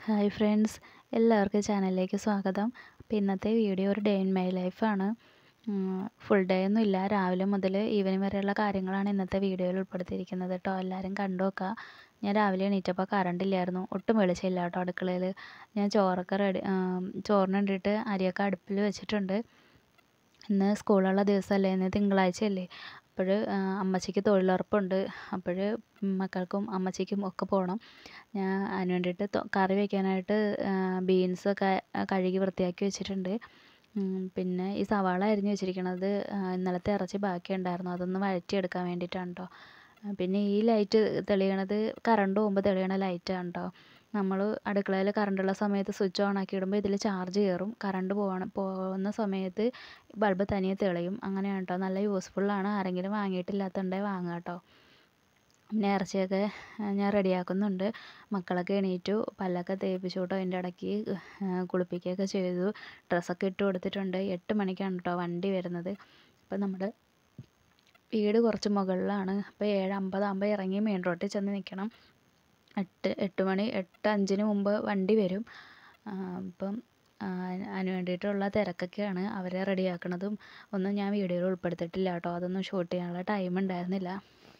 hi friends എല്ലാവർക്കും ചാനലിലേക്ക് സ്വാഗതം അപ്പോൾ ഇന്നത്തെ വീഡിയോ ഒരു ഡേ ഇൻ മൈ ലൈഫാണ് ഫുൾ ഡേ ഒന്നും ഇല്ല രാവിലെ മുതൽ ഈവനിങ് വരെയുള്ള കാര്യങ്ങളാണ് ഇന്നത്തെ വീഡിയോയിൽ ഉൾപ്പെടുത്തിയിരിക്കുന്നത് കേട്ടോ എല്ലാവരും കണ്ടു നോക്കുക ഞാൻ രാവിലെ എണീറ്റപ്പോൾ കറണ്ട് ഇല്ലായിരുന്നു ഒട്ടും വെളിച്ചമില്ല കേട്ടോ അടുക്കളയിൽ ഞാൻ ചോറൊക്കെ റെഡി ചോറിന് വേണ്ടിയിട്ട് അരിയൊക്കെ അടുപ്പിൽ വെച്ചിട്ടുണ്ട് ഇന്ന് സ്കൂളുള്ള ദിവസമല്ലേ ഇന്ന് തിങ്കളാഴ്ചയല്ലേ അപ്പോൾ അമ്മച്ചിക്ക് തൊഴിലുറപ്പുണ്ട് അപ്പോൾ മക്കൾക്കും അമ്മച്ചിക്കും ഒക്കെ പോകണം ഞാൻ അതിന് വേണ്ടിയിട്ട് കറി വയ്ക്കാനായിട്ട് ബീൻസൊക്കെ കഴുകി വൃത്തിയാക്കി വെച്ചിട്ടുണ്ട് പിന്നെ ഈ സവാള അരിഞ്ഞ് വെച്ചിരിക്കണത് ഇന്നലത്തെ ഇറച്ചി ബാക്കി ഉണ്ടായിരുന്നു അതൊന്ന് വഴറ്റിയെടുക്കാൻ വേണ്ടിയിട്ടാണ് കേട്ടോ പിന്നെ ഈ ലൈറ്റ് തെളിയണത് കറണ്ട് പോകുമ്പോൾ തെളിയണ ലൈറ്റാണ് കേട്ടോ നമ്മൾ അടുക്കളയിൽ കറണ്ടുള്ള സമയത്ത് സ്വിച്ച് ഓൺ ആക്കി ഇടുമ്പോൾ ഇതിൽ ചാർജ് കയറും കറണ്ട് പോകണ പോകുന്ന സമയത്ത് ബൾബ് തനിയെ തെളിയും അങ്ങനെയാണ് കേട്ടോ നല്ല യൂസ്ഫുള്ളാണ് ആരെങ്കിലും വാങ്ങിയിട്ടില്ലാത്തതുണ്ടെങ്കിൽ വാങ്ങുക കേട്ടോ പിന്നെ ഇറച്ചിയൊക്കെ ഞാൻ റെഡിയാക്കുന്നുണ്ട് മക്കളൊക്കെ എണീറ്റു പല്ലൊക്കെ തേപ്പിച്ചു കേട്ടോ അതിൻ്റെ ഇടയ്ക്ക് കുളിപ്പിക്കുകയൊക്കെ ചെയ്തു ഡ്രസ്സൊക്കെ ഇട്ട് കൊടുത്തിട്ടുണ്ട് എട്ട് മണിക്കാണ് കേട്ടോ വണ്ടി വരുന്നത് അപ്പം നമ്മുടെ വീട് കുറച്ച് മുകളിലാണ് അപ്പോൾ ഏഴ് അമ്പതാകുമ്പോൾ ഇറങ്ങി മെയിൻ റോഡിൽ ചെന്ന് നിൽക്കണം എട്ട് എട്ട് മണി എട്ട് അഞ്ചിന് മുമ്പ് വണ്ടി വരും അപ്പം അതിന് വേണ്ടിയിട്ടുള്ള തിരക്കൊക്കെയാണ് അവരെ റെഡിയാക്കണതും ഒന്നും ഞാൻ വീഡിയോയിൽ ഉൾപ്പെടുത്തിയിട്ടില്ല കേട്ടോ അതൊന്നും ഷൂട്ട് ചെയ്യാനുള്ള ടൈം ഉണ്ടായിരുന്നില്ല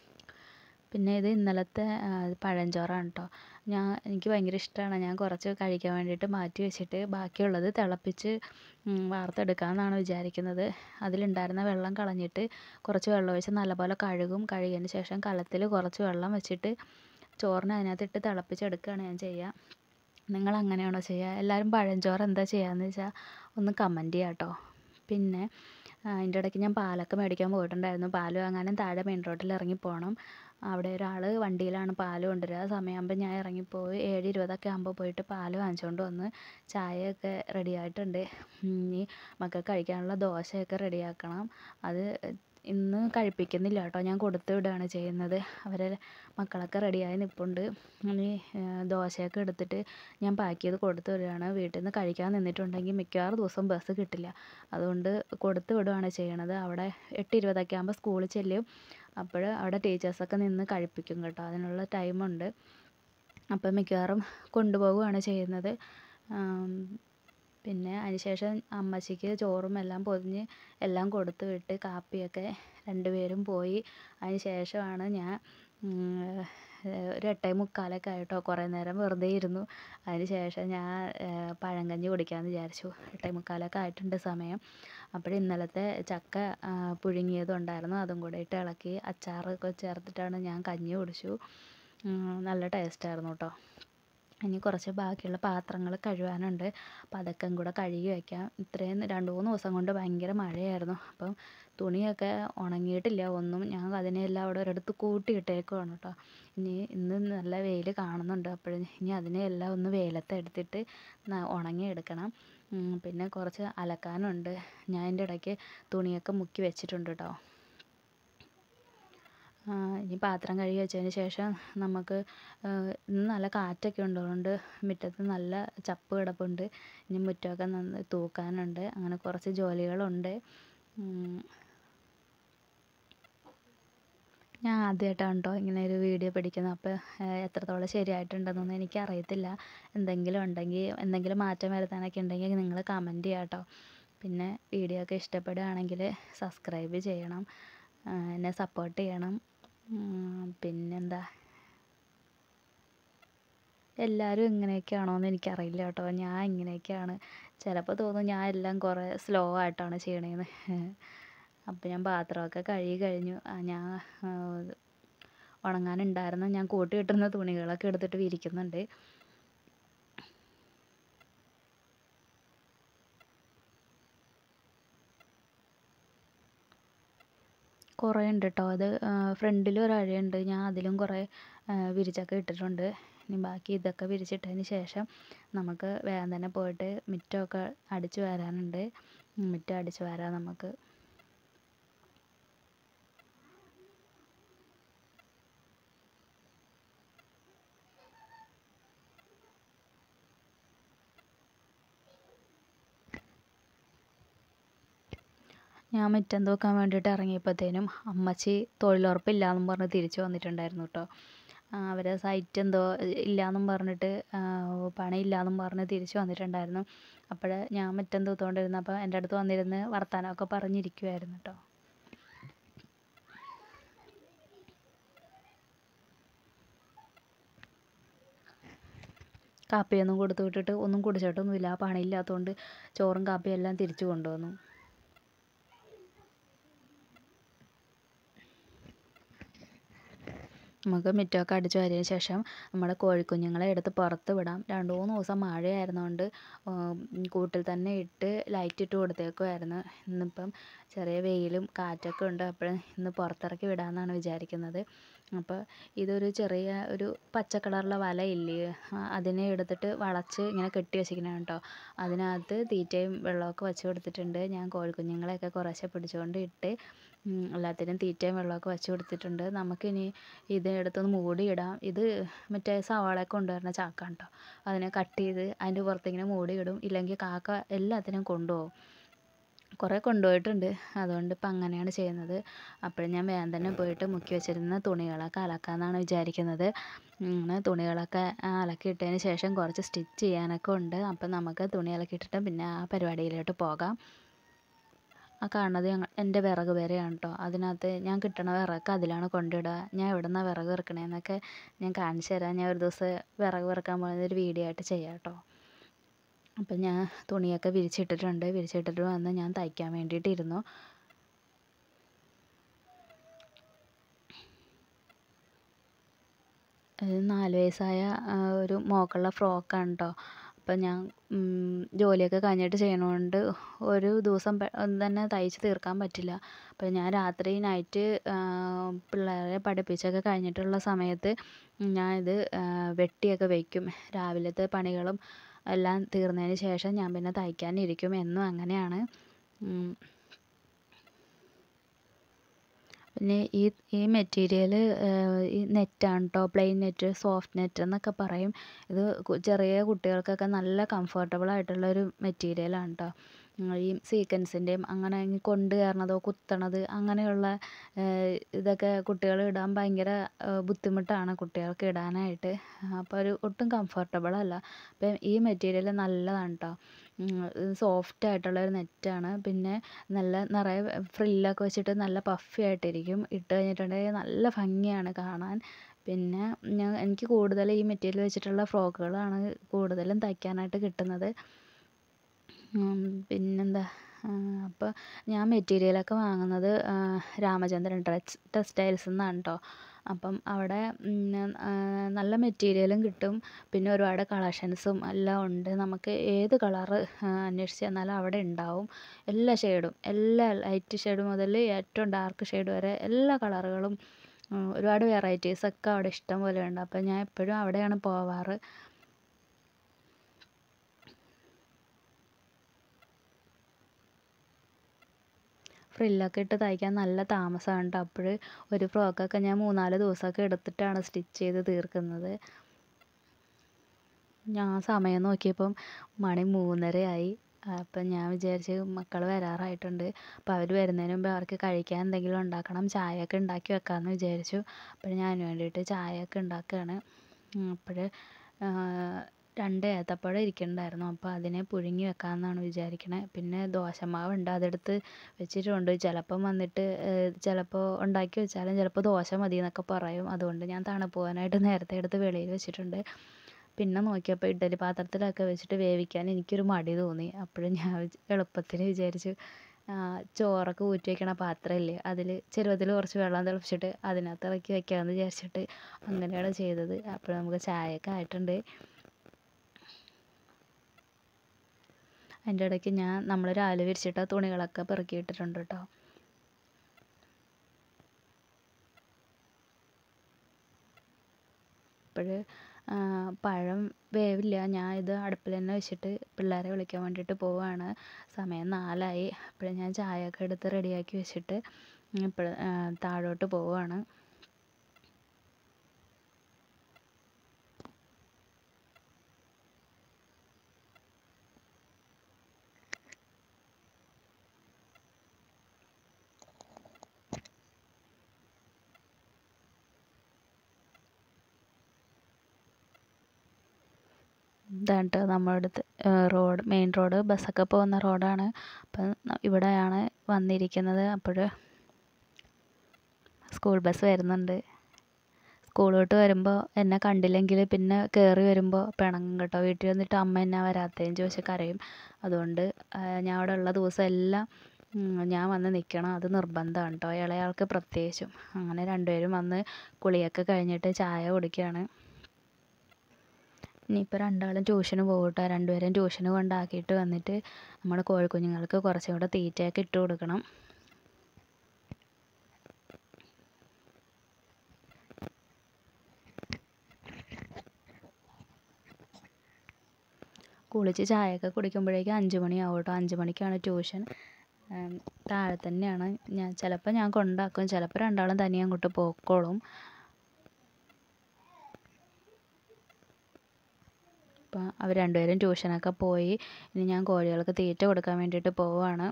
പിന്നെ ഇത് ഇന്നലത്തെ പഴഞ്ചോറാണ് കേട്ടോ ഞാൻ എനിക്ക് ഭയങ്കര ഇഷ്ടമാണ് ഞാൻ കുറച്ച് കഴിക്കാൻ വേണ്ടിയിട്ട് മാറ്റി വെച്ചിട്ട് ബാക്കിയുള്ളത് തിളപ്പിച്ച് വാർത്തെടുക്കാമെന്നാണ് വിചാരിക്കുന്നത് അതിലുണ്ടായിരുന്ന വെള്ളം കളഞ്ഞിട്ട് കുറച്ച് വെള്ളം ഒഴിച്ച് നല്ലപോലെ കഴുകും കഴുകിയതിന് ശേഷം കലത്തിൽ കുറച്ച് വെള്ളം വെച്ചിട്ട് ചോറിന് അതിനകത്തിട്ട് തിളപ്പിച്ചെടുക്കുകയാണ് ഞാൻ ചെയ്യുക നിങ്ങൾ അങ്ങനെയാണോ ചെയ്യുക എല്ലാവരും പഴഞ്ചോറ് എന്താ ചെയ്യുകയെന്ന് വെച്ചാൽ ഒന്ന് കമൻറ്റ് ചെയ്യാം കേട്ടോ പിന്നെ അതിൻ്റെ ഇടയ്ക്ക് ഞാൻ പാലൊക്കെ മേടിക്കാൻ പോയിട്ടുണ്ടായിരുന്നു പാൽ വാങ്ങാനും താഴെ മെയിൻ റോഡിൽ ഇറങ്ങി പോകണം അവിടെ ഒരാൾ വണ്ടിയിലാണ് പാൽ കൊണ്ടുവരിക സമയമാകുമ്പോൾ ഞാൻ ഇറങ്ങിപ്പോയി ഏഴ് ഇരുപതൊക്കെ ആകുമ്പോൾ പോയിട്ട് പാൽ വാങ്ങിച്ചുകൊണ്ട് വന്ന് ചായയൊക്കെ റെഡി ആയിട്ടുണ്ട് ഇനി മക്കൾക്ക് കഴിക്കാനുള്ള ദോശയൊക്കെ റെഡിയാക്കണം അത് ഇന്ന് കഴിപ്പിക്കുന്നില്ല കേട്ടോ ഞാൻ കൊടുത്തു വിടുകയാണ് ചെയ്യുന്നത് അവരെ മക്കളൊക്കെ റെഡിയായി നിൽപ്പുണ്ട് ഇനി ദോശയൊക്കെ എടുത്തിട്ട് ഞാൻ പാക്ക് ചെയ്ത് കൊടുത്തു വിടുകയാണ് വീട്ടിൽ നിന്ന് കഴിക്കാൻ നിന്നിട്ടുണ്ടെങ്കിൽ മിക്കവാറും ദിവസം ബസ് കിട്ടില്ല അതുകൊണ്ട് കൊടുത്തു വിടുകയാണ് ചെയ്യണത് അവിടെ എട്ട് ഇരുപതൊക്കെ ആകുമ്പോൾ സ്കൂളിൽ ചെല്ലും അപ്പോൾ അവിടെ ടീച്ചേഴ്സൊക്കെ നിന്ന് കഴിപ്പിക്കും കേട്ടോ അതിനുള്ള ടൈമുണ്ട് അപ്പം മിക്കവാറും കൊണ്ടുപോവുകയാണ് ചെയ്യുന്നത് പിന്നെ അതിനുശേഷം അമ്മച്ചിക്ക് ചോറും എല്ലാം പൊതിഞ്ഞ് എല്ലാം കൊടുത്തു വിട്ട് കാപ്പിയൊക്കെ രണ്ടുപേരും പോയി അതിന് ശേഷമാണ് ഞാൻ ഒരു എട്ടേ മുക്കാലൊക്കെ ആയിട്ടോ കുറേ നേരം വെറുതെ ഇരുന്നു അതിന് ശേഷം ഞാൻ പഴങ്കഞ്ഞി കുടിക്കാമെന്ന് വിചാരിച്ചു എട്ടേ മുക്കാലൊക്കെ ആയിട്ടുണ്ട് സമയം അപ്പോൾ ഇന്നലത്തെ ചക്ക പുഴുങ്ങിയതുണ്ടായിരുന്നു അതും കൂടെ ഇട്ട് ഇളക്കി അച്ചാറൊക്കെ ചേർത്തിട്ടാണ് ഞാൻ കഞ്ഞി കുടിച്ചു നല്ല ടേസ്റ്റായിരുന്നു കേട്ടോ ഇനി കുറച്ച് ബാക്കിയുള്ള പാത്രങ്ങൾ കഴുകാനുണ്ട് അപ്പോൾ അതൊക്കെ കൂടെ കഴുകി വയ്ക്കാം ഇത്രയും രണ്ട് മൂന്ന് ദിവസം കൊണ്ട് ഭയങ്കര മഴയായിരുന്നു അപ്പം തുണിയൊക്കെ ഉണങ്ങിയിട്ടില്ല ഒന്നും ഞാൻ അതിനെല്ലാം അവിടെ ഒരിടത്ത് കൂട്ടിയിട്ടേക്കുവാണ് കേട്ടോ ഇനി ഇന്ന് നല്ല വെയിൽ കാണുന്നുണ്ട് അപ്പോൾ ഇനി അതിനെല്ലാം ഒന്ന് വെയിലത്ത് എടുത്തിട്ട് ഉണങ്ങി എടുക്കണം പിന്നെ കുറച്ച് അലക്കാനുണ്ട് ഞാൻ അതിൻ്റെ ഇടയ്ക്ക് തുണിയൊക്കെ മുക്കി വെച്ചിട്ടുണ്ട് കേട്ടോ ഇനി പാത്രം കഴുകി വെച്ചതിന് ശേഷം നമുക്ക് ഇന്ന് നല്ല കാറ്റൊക്കെ ഉള്ളതുകൊണ്ട് മുറ്റത്ത് നല്ല ചപ്പ് കിടപ്പുണ്ട് ഇനി മുറ്റമൊക്കെ നന്ന് തൂക്കാനുണ്ട് അങ്ങനെ കുറച്ച് ജോലികളുണ്ട് ഞാൻ ആദ്യമായിട്ടാണ് കേട്ടോ ഇങ്ങനെ ഒരു വീഡിയോ പിടിക്കുന്നത് അപ്പോൾ എത്രത്തോളം ശരിയായിട്ടുണ്ടെന്നൊന്നും എനിക്ക് അറിയത്തില്ല എന്തെങ്കിലും ഉണ്ടെങ്കിൽ എന്തെങ്കിലും മാറ്റം വരുത്താനൊക്കെ ഉണ്ടെങ്കിൽ നിങ്ങൾ കമൻറ്റ് ചെയ്യാം കേട്ടോ പിന്നെ വീഡിയോ ഒക്കെ ഇഷ്ടപ്പെടുകയാണെങ്കിൽ സബ്സ്ക്രൈബ് ചെയ്യണം എന്നെ സപ്പോർട്ട് ചെയ്യണം പിന്നെന്താ എല്ലാവരും ഇങ്ങനെയൊക്കെയാണോ എന്ന് എനിക്കറിയില്ല കേട്ടോ ഞാൻ ഇങ്ങനെയൊക്കെയാണ് ചിലപ്പോൾ തോന്നും ഞാൻ എല്ലാം കുറേ സ്ലോ ആയിട്ടാണ് ചെയ്യണതെന്ന് അപ്പോൾ ഞാൻ പാത്രമൊക്കെ കഴുകി കഴിഞ്ഞു ഞാൻ ഉണങ്ങാനുണ്ടായിരുന്ന ഞാൻ കൂട്ടി കിട്ടുന്ന തുണികളൊക്കെ എടുത്തിട്ട് വിരിക്കുന്നുണ്ട് കുറേ ഉണ്ട് കേട്ടോ അത് ഫ്രണ്ടിൽ ഒരഴയുണ്ട് ഞാൻ അതിലും കുറേ വിരിച്ചൊക്കെ ഇട്ടിട്ടുണ്ട് ഇനി ബാക്കി ഇതൊക്കെ വിരിച്ചിട്ടതിന് ശേഷം നമുക്ക് വേഗം തന്നെ പോയിട്ട് മുറ്റമൊക്കെ അടിച്ചു വാരാനുണ്ട് മുറ്റം അടിച്ചു വാരാം നമുക്ക് ഞാൻ മുറ്റം തൂക്കാൻ വേണ്ടിയിട്ട് ഇറങ്ങിയപ്പോഴത്തേനും അമ്മച്ചി തൊഴിലുറപ്പില്ലാന്നും പറഞ്ഞ് തിരിച്ചു വന്നിട്ടുണ്ടായിരുന്നു കേട്ടോ അവരെ സൈറ്റ് എന്തോ ഇല്ലയെന്നും പറഞ്ഞിട്ട് പണിയില്ലയെന്നും പറഞ്ഞ് തിരിച്ച് വന്നിട്ടുണ്ടായിരുന്നു അപ്പോൾ ഞാൻ മുറ്റം തൂത്തുകൊണ്ടിരുന്നപ്പോൾ എൻ്റെ അടുത്ത് വന്നിരുന്ന് വർത്തമാനമൊക്കെ പറഞ്ഞിരിക്കുമായിരുന്നു കേട്ടോ കാപ്പിയൊന്നും കൊടുത്തു വിട്ടിട്ട് ഒന്നും കുടിച്ചിട്ടൊന്നുമില്ല പണിയില്ലാത്തതുകൊണ്ട് ചോറും കാപ്പിയും എല്ലാം തിരിച്ചു കൊണ്ടുവന്നു നമുക്ക് മുറ്റമൊക്കെ അടിച്ചു വാരിയതിന് ശേഷം നമ്മുടെ കോഴിക്കുഞ്ഞുങ്ങളെ എടുത്ത് പുറത്ത് വിടാം രണ്ട് മൂന്ന് ദിവസം മഴയായിരുന്നതുകൊണ്ട് കൂട്ടിൽ തന്നെ ഇട്ട് ലൈറ്റ് ഇട്ട് കൊടുത്തേക്കുമായിരുന്നു ഇന്നിപ്പം ചെറിയ വെയിലും കാറ്റൊക്കെ ഉണ്ട് അപ്പോൾ ഇന്ന് പുറത്തിറക്കി വിടാമെന്നാണ് വിചാരിക്കുന്നത് അപ്പോൾ ഇതൊരു ചെറിയ ഒരു പച്ച കളറുള്ള വലയില്ലേ അതിനെ എടുത്തിട്ട് വളച്ച് ഇങ്ങനെ കെട്ടി വെച്ചിരിക്കണതാണ് കേട്ടോ അതിനകത്ത് തീറ്റയും വെള്ളമൊക്കെ വെച്ച് കൊടുത്തിട്ടുണ്ട് ഞാൻ കോഴിക്കുഞ്ഞുങ്ങളെയൊക്കെ കുറേശ്ശെ പിടിച്ചുകൊണ്ട് ഇട്ട് എല്ലാത്തിനും തീറ്റയും വെള്ളമൊക്കെ വെച്ച് കൊടുത്തിട്ടുണ്ട് നമുക്കിനി ഇത് എടുത്തൊന്ന് മൂടിയിടാം ഇത് മറ്റേ സവാളയൊക്കെ കൊണ്ടുവരുന്ന ചാക്കാണ് കേട്ടോ അതിനെ കട്ട് ചെയ്ത് അതിൻ്റെ പുറത്തിങ്ങനെ മൂടിയിടും ഇല്ലെങ്കിൽ കാക്ക എല്ലാത്തിനും കൊണ്ടുപോകും കുറേ കൊണ്ടുപോയിട്ടുണ്ട് അതുകൊണ്ട് ഇപ്പം അങ്ങനെയാണ് ചെയ്യുന്നത് അപ്പോഴും ഞാൻ വേഗം തന്നെ പോയിട്ട് മുക്കി വെച്ചിരുന്ന തുണികളൊക്കെ അലക്കാമെന്നാണ് വിചാരിക്കുന്നത് അങ്ങനെ തുണികളൊക്കെ അലക്കിയിട്ടതിന് ശേഷം കുറച്ച് സ്റ്റിച്ച് ചെയ്യാനൊക്കെ ഉണ്ട് അപ്പം നമുക്ക് തുണി അലക്കിയിട്ടിട്ട് പിന്നെ ആ പരിപാടിയിലോട്ട് പോകാം ആ കാണുന്നത് ഞങ്ങൾ എൻ്റെ വിറക് പേരയാണ് കേട്ടോ അതിനകത്ത് ഞാൻ കിട്ടണ വിറകൊക്കെ അതിലാണ് കൊണ്ടിടുക ഞാൻ എവിടെ നിന്നാണ് വിറക് ഇറക്കണേന്നൊക്കെ ഞാൻ കാണിച്ചു തരാം ഞാൻ ഒരു ദിവസം വിറക് പെറുക്കാൻ പോകുന്നത് ഒരു വീഡിയോ ആയിട്ട് ചെയ്യാം കേട്ടോ അപ്പം ഞാൻ തുണിയൊക്കെ വിരിച്ചിട്ടിട്ടുണ്ട് വിരിച്ചിട്ടിട്ട് വന്ന് ഞാൻ തയ്ക്കാൻ വേണ്ടിയിട്ടിരുന്നു നാല് വയസ്സായ ഒരു മോക്കുള്ള ഫ്രോക്കാണ് കേട്ടോ അപ്പം ഞാൻ ജോലിയൊക്കെ കഴിഞ്ഞിട്ട് ചെയ്യണതുകൊണ്ട് ഒരു ദിവസം തന്നെ തയ്ച്ച് തീർക്കാൻ പറ്റില്ല അപ്പം ഞാൻ രാത്രി നൈറ്റ് പിള്ളേരെ പഠിപ്പിച്ചൊക്കെ കഴിഞ്ഞിട്ടുള്ള സമയത്ത് ഞാൻ ഇത് വെട്ടിയൊക്കെ വയ്ക്കും രാവിലത്തെ പണികളും എല്ലാം തീർന്നതിന് ശേഷം ഞാൻ പിന്നെ തയ്ക്കാനിരിക്കും എന്നും അങ്ങനെയാണ് പിന്നെ ഈ ഈ മെറ്റീരിയൽ ഈ നെറ്റാണ് കേട്ടോ പ്ലെയിൻ നെറ്റ് സോഫ്റ്റ് നെറ്റ് എന്നൊക്കെ പറയും ഇത് ചെറിയ കുട്ടികൾക്കൊക്കെ നല്ല കംഫർട്ടബിൾ ആയിട്ടുള്ള ഒരു മെറ്റീരിയലാണ് കേട്ടോ ഈ സീക്വൻസിൻ്റെയും അങ്ങനെ കൊണ്ട് കയറണതോ കുത്തണത് അങ്ങനെയുള്ള ഇതൊക്കെ കുട്ടികൾ ഇടാൻ ഭയങ്കര ബുദ്ധിമുട്ടാണ് കുട്ടികൾക്ക് ഇടാനായിട്ട് അപ്പോൾ ഒരു ഒട്ടും കംഫർട്ടബിൾ അല്ല അപ്പം ഈ മെറ്റീരിയൽ നല്ലതാണ് കേട്ടോ സോഫ്റ്റ് ആയിട്ടുള്ള ഒരു നെറ്റാണ് പിന്നെ നല്ല നിറയെ ഫ്രില്ലൊക്കെ വെച്ചിട്ട് നല്ല പഫി ആയിട്ടിരിക്കും ഇട്ട് കഴിഞ്ഞിട്ടുണ്ടെങ്കിൽ നല്ല ഭംഗിയാണ് കാണാൻ പിന്നെ ഞാൻ എനിക്ക് കൂടുതൽ ഈ മെറ്റീരിയൽ വെച്ചിട്ടുള്ള ഫ്രോക്കുകളാണ് കൂടുതലും തയ്ക്കാനായിട്ട് കിട്ടുന്നത് പിന്നെന്താ അപ്പോൾ ഞാൻ മെറ്റീരിയലൊക്കെ വാങ്ങുന്നത് രാമചന്ദ്രൻ ഡ്രസ് ടെക്സ്റ്റൈൽസ് നിന്നാണ് കേട്ടോ അപ്പം അവിടെ നല്ല മെറ്റീരിയലും കിട്ടും പിന്നെ ഒരുപാട് കളക്ഷൻസും എല്ലാം ഉണ്ട് നമുക്ക് ഏത് കളറ് അന്വേഷിച്ച് ചെന്നാലും അവിടെ ഉണ്ടാവും എല്ലാ ഷെയ്ഡും എല്ലാ ലൈറ്റ് ഷെയ്ഡ് മുതൽ ഏറ്റവും ഡാർക്ക് ഷെയ്ഡ് വരെ എല്ലാ കളറുകളും ഒരുപാട് വെറൈറ്റീസൊക്കെ അവിടെ ഇഷ്ടം പോലെ ഉണ്ട് അപ്പം ഞാൻ എപ്പോഴും അവിടെയാണ് പോവാറ് ഫ്രില്ലൊക്കെ ഇട്ട് തയ്ക്കാൻ നല്ല താമസമാണ് കേട്ടോ അപ്പോൾ ഒരു ഫ്രോക്കൊക്കെ ഞാൻ മൂന്നാല് ദിവസമൊക്കെ എടുത്തിട്ടാണ് സ്റ്റിച്ച് ചെയ്ത് തീർക്കുന്നത് ഞാൻ സമയം നോക്കിയപ്പം മണി മൂന്നരയായി അപ്പം ഞാൻ വിചാരിച്ച് മക്കൾ വരാറായിട്ടുണ്ട് അപ്പോൾ അവർ വരുന്നതിന് മുമ്പ് അവർക്ക് കഴിക്കാൻ എന്തെങ്കിലും ഉണ്ടാക്കണം ചായയൊക്കെ ഉണ്ടാക്കി വെക്കാമെന്ന് വിചാരിച്ചു അപ്പോൾ ഞാൻ അതിന് വേണ്ടിയിട്ട് ചായയൊക്കെ ഉണ്ടാക്കുകയാണ് അപ്പോൾ രണ്ട് ഏത്തപ്പഴം ഇരിക്കുന്നുണ്ടായിരുന്നു അപ്പോൾ അതിനെ പുഴുങ്ങി വെക്കാമെന്നാണ് വിചാരിക്കണത് പിന്നെ ദോശമാവുണ്ട് അതെടുത്ത് വെച്ചിട്ടുണ്ട് ചിലപ്പം വന്നിട്ട് ചിലപ്പോൾ ഉണ്ടാക്കി വെച്ചാലും ചിലപ്പോൾ ദോശ മതി എന്നൊക്കെ പറയും അതുകൊണ്ട് ഞാൻ തണുപ്പ് പോകാനായിട്ട് നേരത്തെ എടുത്ത് വെളിയിൽ വെച്ചിട്ടുണ്ട് പിന്നെ നോക്കിയപ്പോൾ ഇഡ്ഡലി പാത്രത്തിലൊക്കെ വെച്ചിട്ട് വേവിക്കാൻ എനിക്കൊരു മടി തോന്നി അപ്പോഴും ഞാൻ എളുപ്പത്തിന് വിചാരിച്ചു ചോറൊക്കെ ഊറ്റി വെക്കണ പാത്രമില്ലേ അതിൽ ചെരുവത്തിൽ കുറച്ച് വെള്ളം തിളപ്പിച്ചിട്ട് അതിനകത്ത് ഇറക്കി വെക്കാമെന്ന് വിചാരിച്ചിട്ട് അങ്ങനെയാണ് ചെയ്തത് അപ്പോൾ നമുക്ക് ചായയൊക്കെ ആയിട്ടുണ്ട് അതിൻ്റെ ഇടയ്ക്ക് ഞാൻ നമ്മൾ രാവിലെ വിരിച്ചിട്ട തുണികളൊക്കെ പെറുക്കിയിട്ടിട്ടുണ്ട് കേട്ടോ അപ്പോൾ പഴം വേവില്ല ഞാൻ ഇത് അടുപ്പിൽ തന്നെ വെച്ചിട്ട് പിള്ളേരെ വിളിക്കാൻ വേണ്ടിയിട്ട് പോവുകയാണ് സമയം നാലായി അപ്പോൾ ഞാൻ ചായയൊക്കെ എടുത്ത് റെഡിയാക്കി വെച്ചിട്ട് ഇപ്പോൾ താഴോട്ട് പോവുകയാണ് ഇതാണ് കേട്ടോ നമ്മുടെ അടുത്ത് റോഡ് മെയിൻ റോഡ് ബസ്സൊക്കെ പോകുന്ന റോഡാണ് അപ്പം ഇവിടെയാണ് വന്നിരിക്കുന്നത് അപ്പോൾ സ്കൂൾ ബസ് വരുന്നുണ്ട് സ്കൂൾ വിട്ട് വരുമ്പോൾ എന്നെ കണ്ടില്ലെങ്കിൽ പിന്നെ കയറി വരുമ്പോൾ പിണങ്ങും കേട്ടോ വീട്ടിൽ വന്നിട്ട് അമ്മ എന്നാ വരാത്തതെന്ന് ചോദിച്ച് കരയും അതുകൊണ്ട് ഞാൻ അവിടെ ഉള്ള ദിവസം എല്ലാം ഞാൻ വന്ന് നിൽക്കണം അത് നിർബന്ധമാണ് കേട്ടോ ഇളയാൾക്ക് പ്രത്യേകിച്ചും അങ്ങനെ രണ്ടുപേരും വന്ന് കുളിയൊക്കെ കഴിഞ്ഞിട്ട് ചായ കുടിക്കുകയാണ് ഇനിയിപ്പോൾ രണ്ടാളും ട്യൂഷന് പോകും കേട്ടോ രണ്ടുപേരും ട്യൂഷന് കൊണ്ടാക്കിയിട്ട് വന്നിട്ട് നമ്മുടെ കോഴിക്കുഞ്ഞുങ്ങൾക്ക് കുറച്ചും കൂടെ തീറ്റയൊക്കെ ഇട്ട് കൊടുക്കണം കുളിച്ച് ചായയൊക്കെ കുടിക്കുമ്പോഴേക്കും അഞ്ച് മണിയാവും കേട്ടോ അഞ്ച് മണിക്കാണ് ട്യൂഷൻ താഴെ തന്നെയാണ് ഞാൻ ചിലപ്പോൾ ഞാൻ കൊണ്ടാക്കും ചിലപ്പോൾ രണ്ടാളും തനിയെ അങ്ങോട്ട് പോക്കോളും അപ്പം അവർ രണ്ടുപേരും ട്യൂഷനൊക്കെ പോയി ഇനി ഞാൻ കോഴികൾക്ക് തീറ്റ കൊടുക്കാൻ വേണ്ടിയിട്ട് പോവുകയാണ്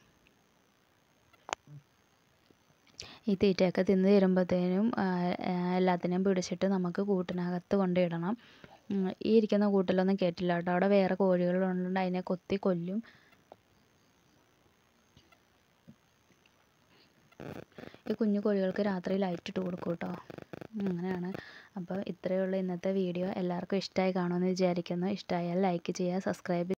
ഈ തീറ്റയൊക്കെ തിന്ന് തീരുമ്പോഴത്തേനും എല്ലാത്തിനെയും പിടിച്ചിട്ട് നമുക്ക് കൂട്ടിനകത്ത് കൊണ്ടിടണം ഈ ഇരിക്കുന്ന കൂട്ടിലൊന്നും കയറ്റില്ല കേട്ടോ അവിടെ വേറെ കോഴികളുള്ളതുകൊണ്ട് അതിനെ കൊത്തി കൊല്ലും ഈ കുഞ്ഞു കോഴികൾക്ക് രാത്രി ലൈറ്റ് ഇട്ട് കൊടുക്കും കേട്ടോ അങ്ങനെയാണ് അപ്പോൾ ഇത്രയേ ഉള്ളൂ ഇന്നത്തെ വീഡിയോ എല്ലാവർക്കും ഇഷ്ടമായി കാണുമെന്ന് വിചാരിക്കുന്നു ഇഷ്ടമായാൽ ലൈക്ക് ചെയ്യുക സബ്സ്ക്രൈബ്